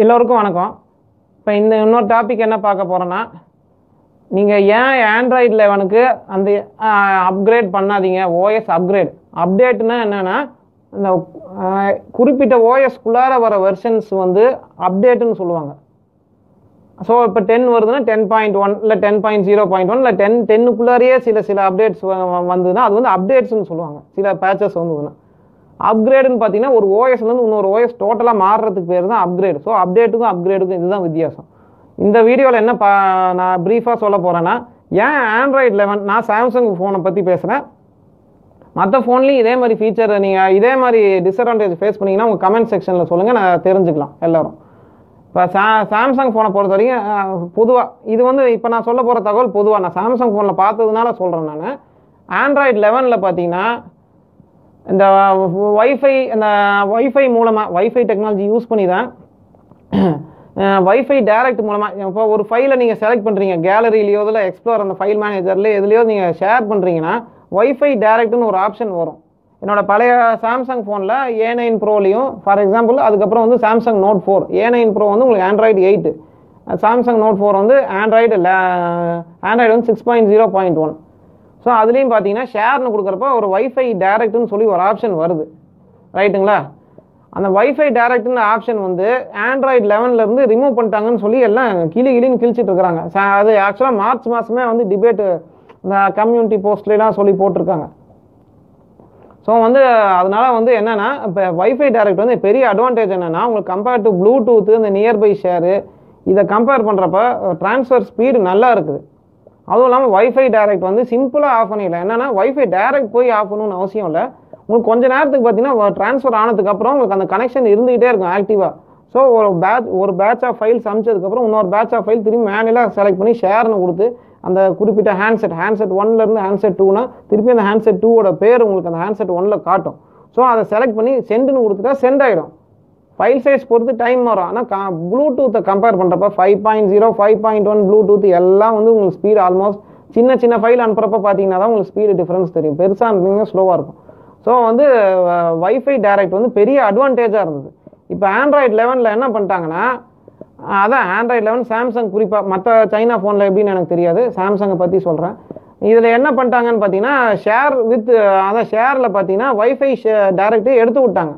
எல்லோருக்கும் வணக்கம் இப்போ இந்த இன்னொரு டாபிக் என்ன பார்க்க போகிறோன்னா நீங்கள் ஏன் ஆண்ட்ராய்டு லெவனுக்கு அந்த அப்கிரேட் பண்ணாதீங்க ஓஎஸ் அப்கிரேட் அப்டேட்னா என்னென்னா இந்த ஆஹ், குறிப்பிட்ட ஓஎஸ்குள்ளார வர வெர்ஷன்ஸ் வந்து அப்டேட்டுன்னு சொல்லுவாங்க ஸோ இப்போ டென் வருதுன்னா டென் பாயிண்ட் ஒன் இல்லை ten point zero point one இல்லை டென் டென்னுக்குள்ளாரியே சில சில அப்டேட்ஸ் வந்ததுன்னா அது வந்து அப்டேட்ஸ்னு சொல்லுவாங்க சில பேச்சஸ் வந்ததுன்னா அப்கிரேடுன்னு பார்த்தீங்கன்னா ஒரு ஓஎஸ்லேருந்து இன்னொரு ஓஎஸ் டோட்டலாக மாறுறதுக்கு பேர் தான் அப்கிரேட் ஸோ அப்டேட்டுக்கும் அப்கிரேடுக்கும் இதுதான் வித்தியாசம் இந்த வீடியோவில் என்ன பா நான் ப்ரீஃபாக சொல்ல போகிறேன்னா ஏன் ஆண்ட்ராய்டு லெவன் நான் சாம்சங் ஃபோனை பற்றி பேசுகிறேன் மற்ற ஃபோன்லேயும் இதே மாதிரி ஃபீச்சர் நீங்கள் இதே மாதிரி டிஸ்அட்வான்டேஜ் ஃபேஸ் பண்ணீங்கன்னா உங்கள் கமெண்ட் செக்ஷனில் சொல்லுங்கள் நான் தெரிஞ்சுக்கலாம் எல்லோரும் இப்போ சா சாம்சங் ஃபோனை பொறுத்த வரைக்கும் பொதுவாக இது வந்து இப்போ நான் சொல்ல போகிற தகவல் பொதுவாக நான் சாம்சங் ஃபோனில் பார்த்ததுனால சொல்கிறேன் நான் ஆண்ட்ராய்டு லெவனில் பார்த்தீங்கன்னா இந்த வைஃபை இந்த வைஃபை மூலமாக வைஃபை டெக்னாலஜி யூஸ் பண்ணி தான் வைஃபை டைரக்ட் மூலமாக இப்போ ஒரு ஃபைலை நீங்கள் செலக்ட் பண்ணுறீங்க கேலரியிலையோ இதில் எக்ஸ்ப்ளோர் அந்த ஃபைல் மேனேஜர்லேயே எதுலையோ நீங்கள் ஷேர் பண்ணுறீங்கன்னா வைஃபை டைரக்ட்னு ஒரு ஆப்ஷன் வரும் என்னோட பழைய சாம்சங் ஃபோனில் ஏ நைன் ப்ரோலையும் ஃபார் எக்ஸாம்பிள் அதுக்கப்புறம் வந்து Samsung note four A nine pro வந்து உங்களுக்கு Android eight Samsung note four வந்து ஆண்ட்ராய்டு ஆண்ட்ராய்டு வந்து six point zero point one so அதுலேயும் பார்த்தீங்கன்னா ஷேர்னு கொடுக்குறப்ப ஒரு வைஃபை டைரக்ட்னு சொல்லி ஒரு ஆப்ஷன் வருது ரைட்டுங்களா அந்த வைஃபை டைரக்ட்னு ஆப்ஷன் வந்து ஆண்ட்ராய்டு லெவன்லேருந்து ரிமூவ் பண்ணிட்டாங்கன்னு சொல்லி எல்லாம் கிளி கிளின்னு கிழிச்சிட்டு இருக்கிறாங்க ச- அது ஆக்சுவலாக மார்ச் மாதமே வந்து டிபேட்டு இந்த கம்யூனிட்டி போஸ்ட்லாம் சொல்லி போட்டிருக்காங்க ஸோ வந்து அதனால வந்து என்னன்னா இப்போ வைஃபை டைரக்ட் வந்து பெரிய அட்வான்டேஜ் என்னன்னா உங்களுக்கு கம்பேர் டு ப்ளூடூத்து இந்த நியர்பை ஷேரு இதை கம்பேர் பண்ணுறப்ப ட்ரான்ஸ்ஃபர் ஸ்பீடு நல்லா இருக்குது அதுவும் இல்லாமல் வைஃபை டைரக்ட் வந்து சிம்பிளாக ஆஃப் பண்ணிடலாம் என்னன்னா வைஃபை டைரக்ட் போய் ஆஃப் பண்ணணும்னு அவசியம் இல்லை உங்களுக்கு கொஞ்ச நேரத்துக்கு பார்த்தீங்கன்னா ட்ரான்ஸ்ஃபர் ஆனதுக்கப்புறம் உங்களுக்கு அந்த கனெக்ஷன் இருந்துகிட்டே இருக்கும் ஆக்டிவாக ஸோ ஒரு பேட்ச் ஒரு பேட்ச் ஆஃப் ஃபைல்ஸ் அனுப்பிச்சதுக்கப்புறம் இன்னொரு பேட்ச் ஆஃப் ஃபைல் திரும்பி மேனுவலாக செலக்ட் பண்ணி ஷேர்னு கொடுத்து அந்த குறிப்பிட்ட ஹேண்ட்செட் ஹேண்ட்செட் ஒன்லேருந்து ஹேண்ட்செட் டூனா திருப்பி அந்த ஹேண்ட்செட் டூவோட பேர் உங்களுக்கு அந்த ஹேண்ட்செட் ஒன்ல காட்டும் ஸோ அதை செலக்ட் பண்ணி சென்டுன்னு கொடுத்துட்டா சென்ட் ஆகிடும் ஃபைல் சைஸ் பொறுத்து டைம் வரும் ஆனால் கா ப்ளூடூத்தை கம்பேர் பண்ணுறப்ப five point zero five point one Bluetooth எல்லாம் வந்து உங்களுக்கு ஸ்பீடு ஆல்மோஸ்ட் சின்ன சின்ன ஃபைல் அனுப்புறப்ப பார்த்தீங்கன்னா தான் உங்களுக்கு ஸ்பீடு டிஃப்ரென்ஸ் தெரியும் பெருசாக அனுப்புனீங்கன்னா ஸ்லோவாக இருக்கும் ஸோ வந்து வைஃபை டைரக்ட் வந்து பெரிய அட்வான்டேஜாக இருந்தது இப்போ ஆண்ட்ராய்டு லெவனில் என்ன பண்ணிட்டாங்கன்னா அஹ் அதான் ஆண்ட்ராய்டு லெவன் சாம்சங் குறிப்பாக மற்ற சைனா ஃபோனில் எப்படின்னு எனக்கு தெரியாது சாம்சங்கை பற்றி சொல்கிறேன் இதில் என்ன பண்ணிட்டாங்கன்னு பார்த்தீங்கன்னா ஷேர் வித் அதான் ஷேரில் பார்த்தீங்கன்னா வைஃபை டைரக்டே எடுத்து விட்டாங்க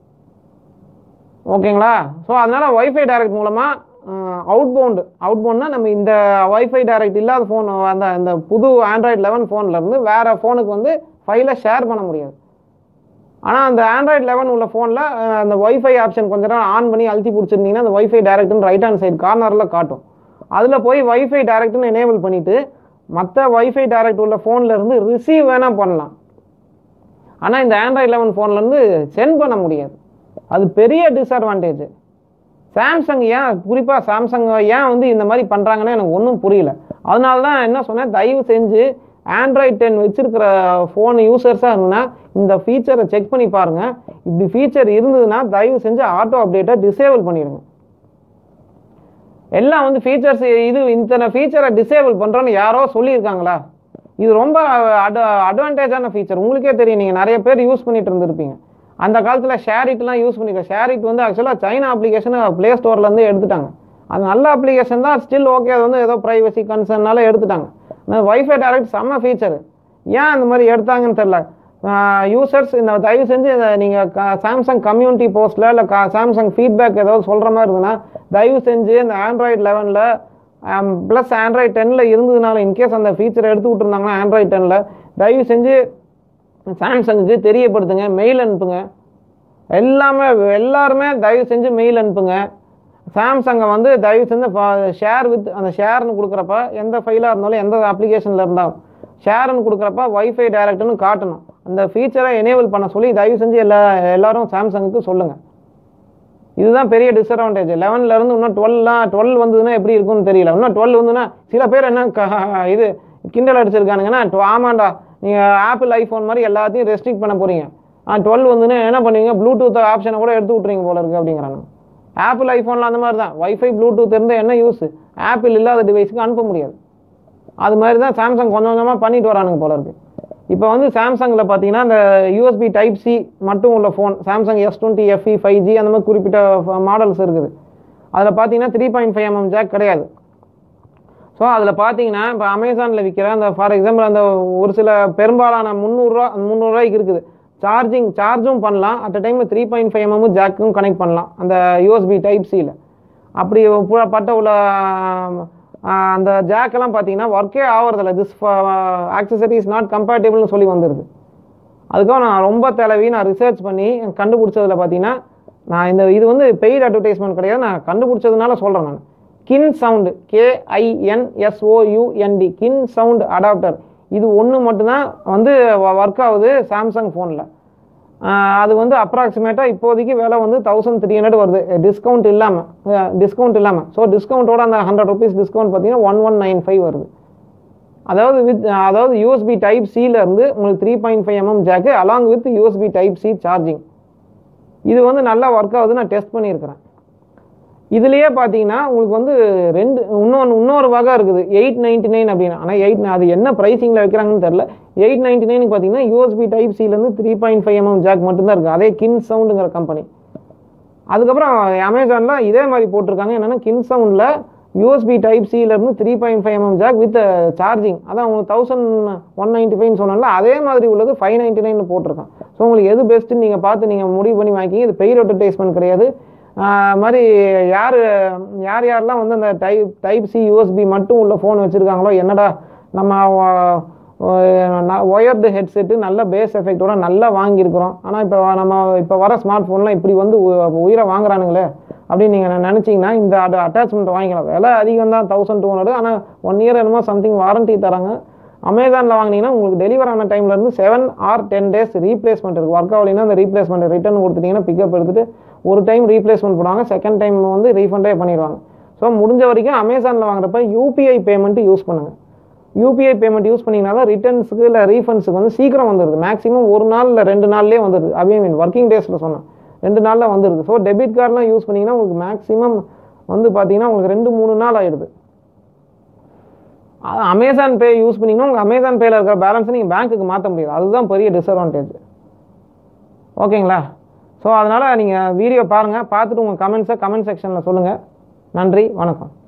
ஓகேங்களா ஸோ அதனால் வைஃபை டைரக்ட் மூலமாக அவுட் பவுண்டு அவுட் பவுண்ட்னா நம்ம இந்த வைஃபை டைரக்ட் இல்லாத ஃபோன் அந்த அந்த புது ஆண்ட்ராய்டு லெவன் ஃபோன்லேருந்து வேறு ஃபோனுக்கு வந்து ஃபைலை ஷேர் பண்ண முடியாது ஆனால் அந்த ஆண்ட்ராய்டு லெவன் உள்ள ஃபோனில் அந்த வைஃபை ஆப்ஷன் கொஞ்ச நேரம் ஆன் பண்ணி அழுத்தி பிடிச்சிருந்தீங்கன்னா அந்த வைஃபை டைரக்ட்னு ரைட் ஹேண்ட் சைடு கார்னரில் காட்டும் அதில் போய் வைஃபை டைரக்ட்னு எனேபிள் பண்ணிவிட்டு மற்ற வைஃபை டைரக்ட் உள்ள ஃபோன்ல இருந்து ரிசீவ் வேணால் பண்ணலாம் ஆனால் இந்த ஆண்ட்ராய்டு லெவன் ஃபோன்லேருந்து சென்ட் பண்ண முடியாது அது பெரிய டிஸ்அட்வான்டேஜ் சாம்சங் ஏன் குறிப்பாக சாம்சங் ஏன் வந்து இந்த மாதிரி பண்ணுறாங்கன்னு எனக்கு ஒன்றும் புரியல அதனால தான் என்ன சொன்னேன் தயவு செஞ்சு ஆண்ட்ராய்ட் டென் வச்சிருக்கிற ஃபோன் யூசர்ஸாக இருந்தா இந்த ஃபீச்சரை செக் பண்ணி பாருங்கள் இப்படி ஃபீச்சர் இருந்ததுன்னா தயவு செஞ்சு ஆட்டோ அப்டேட்டை டிசேபிள் பண்ணிடுங்க எல்லாம் வந்து ஃபீச்சர்ஸ் இது இத்தனை ஃபீச்சரை டிசேபிள் பண்ணுறோன்னு யாரோ சொல்லியிருக்காங்களா இது ரொம்ப அட் அட்வான்டேஜான ஃபீச்சர் உங்களுக்கே தெரியும் நீங்கள் நிறைய பேர் யூஸ் பண்ணிட்டு இருந்திருப்பீங்க அந்த காலத்தில் ஷேரிட்லாம் யூஸ் பண்ணிருக்க ஷேரிட் வந்து ஆக்சுவலாக சைனா அப்ளிகேஷனை ப்ளே ஸ்டோர்லேருந்து எடுத்துட்டாங்க அது நல்ல அப்ளிகேஷன் தான் ஸ்டில் ஓகே அது வந்து ஏதோ ப்ரைவசி கன்சர்னால எடுத்துட்டாங்க அந்த வைஃபை டைரக்ட் செம்ம ஃபீச்சர் ஏன் அந்த மாதிரி எடுத்தாங்கன்னு தெரில யூசர்ஸ் இந்த தயவு செஞ்சு இதை நீங்கள் சாம்சங் கம்யூனிட்டி போஸ்ட்டில் இல்லை சாம்சங் ஃபீட்பேக் ஏதாவது சொல்கிற மாதிரி இருந்ததுன்னா தயவு செஞ்சு இந்த ஆண்ட்ராய்டு லெவனில் ப்ளஸ் ஆண்ட்ராய்டு டென்னில் இருந்ததுனால இன்கேஸ் அந்த ஃபீச்சரை எடுத்து விட்டுருந்தாங்கன்னா ஆண்ட்ராய்டு டென்னில் தயவு செஞ்சு சாம்சங்குக்கு தெரியப்படுத்துங்க மெயில் அனுப்புங்க எல்லாமே எல்லாருமே தயவு செஞ்சு மெயில் அனுப்புங்க சாம்சங்கை வந்து தயவு செஞ்சு ஷேர் வித் அந்த ஷேர்னு கொடுக்குறப்ப எந்த ஃபைலாக இருந்தாலும் எந்த அப்ளிகேஷனில் இருந்தாலும் ஷேர்னு கொடுக்குறப்ப வைஃபை டைரக்ட்னு காட்டணும் அந்த ஃபீச்சரை எனேபிள் பண்ண சொல்லி தயவு செஞ்சு எல்லா எல்லாரும் சாம்சங்குக்கு சொல்லுங்கள் இதுதான் பெரிய டிஸ்அட்வான்டேஜ் லெவன்லேருந்து இன்னும் டுவெல்லாம் டுவெல் வந்ததுன்னா எப்படி இருக்கும்னு தெரியல இன்னும் டுவெல் வந்துன்னா சில பேர் என்ன க- இது கிண்டல் அடிச்சிருக்கானுங்கன்னா "டு- ஆமாண்டா நீங்கள் ஆப்பிள் ஐஃபோன் மாதிரி எல்லாத்தையும் ரெஸ்ட்ரிக்ட் பண்ண போகிறீங்க ஆ டுவெல் வந்துன்னு என்ன பண்ணுவீங்க ப்ளூடூத் ஆப்ஷனை கூட எடுத்து விட்றீங்க போல இருக்கு அப்படிங்கிறாங்க ஆப்பிள் ஐஃபோனில் அந்த மாதிரி தான் வைஃபை ப்ளூடூத் இருந்தால் என்ன யூஸ் ஆப்பிள் இல்லாத டிவைஸுக்கு அனுப்ப முடியாது அது மாதிரி தான் சாம்சங் கொஞ்சம் கொஞ்சமாக பண்ணிட்டு வரானுங்க போல இருக்கு இப்போ வந்து சாம்சங்கில் பார்த்தீங்கன்னா இந்த யூஎஸ்பி டைப் சி மட்டும் உள்ள phone Samsung S twenty FE five G அந்த மாதிரி குறிப்பிட்ட மாடல்ஸ் இருக்குது அதில் பார்த்தீங்கன்னா three point five mm jack கிடையாது ஸோ அதில் பார்த்தீங்கன்னா இப்போ அமேசானில் விற்கிற அந்த ஃபார் எக்ஸாம்பிள் அந்த ஒரு சில பெரும்பாலான முந்நூறுரூவா முந்நூறுரூவாய்க்கு இருக்குது சார்ஜிங் சார்ஜும் பண்ணலாம் அட் டைமில் த்ரீ பாயிண்ட் ஃபைவ் எம்எம் ஜாக்கும் கனெக்ட் பண்ணலாம் அந்த யூஎஸ்பி டைப் சியில் அப்படி பு- பட்ட உள்ள ஆஹ், அந்த ஜாக்கெல்லாம் பார்த்தீங்கன்னா ஒர்க்கே ஆகிறதில்ல திஸ் ஆக்சசரி இஸ் நாட் கம்பேட்டபிள்னு சொல்லி வந்துடுது அதுக்காக நான் ரொம்ப தேலவி நான் ரிசர்ச் பண்ணி கண்டுபிடிச்சதுல பார்த்தீங்கன்னா நான் இந்த இது வந்து பெய்ட் அட்வர்டைஸ்மெண்ட் கிடையாது நான் கண்டுபிடிச்சதுனால சொல்கிறேன் நான் கின் சவுண்டு கேஐஎன்எஸ்ஓயூஎன்டி கின் சவுண்ட் அடாப்டர் இது ஒன்று மட்டும்தான் வந்து ஒர்க் ஆகுது சாம்சங் ஃபோனில் அது வந்து அப்ராக்சிமேட்டாக இப்போதைக்கு விலை வந்து தௌசண்ட் த்ரீ ஹண்ட்ரட் வருது டிஸ்கவுண்ட் இல்லாமல் டிஸ்கவுண்ட் இல்லாமல் ஸோ டிஸ்கவுண்ட்டோட அந்த ஹண்ட்ரட் ருபீஸ் டிஸ்கவுண்ட் பார்த்தீங்கன்னா ஒன் ஒன் நைன் ஃபைவ் வருது அதாவது வித் அதாவது யூஎஸ்பி டைப் சியில் இருந்து உங்களுக்கு three point five mm jack along with USB type C charging இது வந்து நல்லா ஒர்க் ஆகுது நான் டெஸ்ட் பண்ணியிருக்கிறேன் இதுலேயே பார்த்தீங்கன்னா உங்களுக்கு வந்து ரெண்டு இன்னொன்று இன்னொரு வகை இருக்குது எயிட் நைன்ட்டி நைன் அப்படின்னு ஆனால் எயிட் அது என்ன ப்ரைஸிங்கில் வைக்கிறாங்கன்னு தெரில எயிட் நைன்ட்டி நைனுக்கு பார்த்தீங்கன்னா யூஎஸ்பி டைப் சிலேருந்து three point five mm jack மட்டும்தான் இருக்குது அதே கின் சவுண்டுங்கிற கம்பெனி அதுக்கப்புறம் அமேசானில் இதே மாதிரி போட்டிருக்காங்க என்னென்னா கின் சவுண்டில் யூஎஸ்பி டைப் சியிலேருந்து three point five mm jack with charging அதான் உங்களுக்கு தௌசண்ட் ஒன் நைன்ட்டி ஃபைவ்னு சொன்னால அதே மாதிரி உள்ளது ஃபைவ் நைன்ட்டி நைன் போட்டிருக்கான் ஸோ உங்களுக்கு எது பெஸ்ட்டுன்னு நீங்கள் பார்த்து நீங்கள் முடிவு பண்ணி வாங்கிக்கிங்க இது பெய்ட் அட்வர்டைஸ்மெண்ட் கிடையாது ஆஹ் மாதிரி யார் யார் யாரெல்லாம் வந்து அந்த டைப் டைப் சி யூஎஸ்பி மட்டும் உள்ள ஃபோன் வச்சுருக்காங்களோ என்னடா நம்ம ஒயர்டு ஹெட்செட்டு நல்ல பேஸ் எஃபெக்டோட நல்லா வாங்கியிருக்கிறோம் ஆனால் இப்போ நம்ம இப்போ வர ஸ்மார்ட் ஃபோன்லாம் இப்படி வந்து உ- உயிரை வாங்குறானுங்களே அப்படின்னு நீங்கள் நினச்சிங்கன்னா இந்த அட்டாச்மெண்ட் வாங்கிக்கலாம் விலை அதிகம் தான் தௌசண்ட் டூ ஹண்ட்ரட் ஆனால் ஒன் இயர் என்னமோ சம்திங் வாரண்டி தராங்க அமேசானில் வாங்கினீங்கன்னா உங்களுக்கு டெலிவர் ஆன டைம்லேருந்து seven or ten days replacement இருக்குது ஒர்க் ஆகலைன்னா அந்த ரீப்ளேஸ்மெண்ட் ரிட்டர்ன் கொடுத்துட்டீங்கன்னா பிக்கப் எடுத்துட்டு ஒரு டைம் ரீப்ளேஸ்மெண்ட் போடுவாங்க செகண்ட் டைம் வந்து ரீஃபண்டே பண்ணிடுவாங்க ஸோ முடிஞ்ச வரைக்கும் அமேசானில் வாங்குறப்ப யூபிஐ பேமெண்ட் யூஸ் பண்ணுங்கள் யூபிஐ பேமெண்ட் யூஸ் பண்ணிங்கன்னா தான் ரிட்டர்ன்ஸுக்கு இல்லை ரீஃபண்ட்ஸுக்கு வந்து சீக்கிரம் வந்துடுது மேக்ஸிமம் ஒரு நாள் இல்லை ரெண்டு நாள்லேயே வந்துடுது அப்படியே மீன் ஒர்க்கிங் டேஸில் சொன்னேன் ரெண்டு நாளில் வந்துடுது ஸோ டெபிட் கார்டெலாம் யூஸ் பண்ணிங்கன்னா உங்களுக்கு மேக்ஸிமம் வந்து பார்த்தீங்கன்னா உங்களுக்கு ரெண்டு மூணு நாள் ஆயிடுது அது அமேசான் பே யூஸ் பண்ணிங்கன்னா உங்கள் அமேசான் பேயில் இருக்கிற பேலன்ஸை நீங்கள் பேங்க்குக்கு மாற்ற முடியாது அதுதான் பெரிய டிஸ்அட்வான்டேஜ் ஓகேங்களா ஸோ அதனால் நீங்கள் வீடியோ பாருங்கள் பார்த்துட்டு உங்கள் கமெண்ட்ஸை கமெண்ட் செக்ஷனில் சொல்லுங்கள் நன்றி வணக்கம்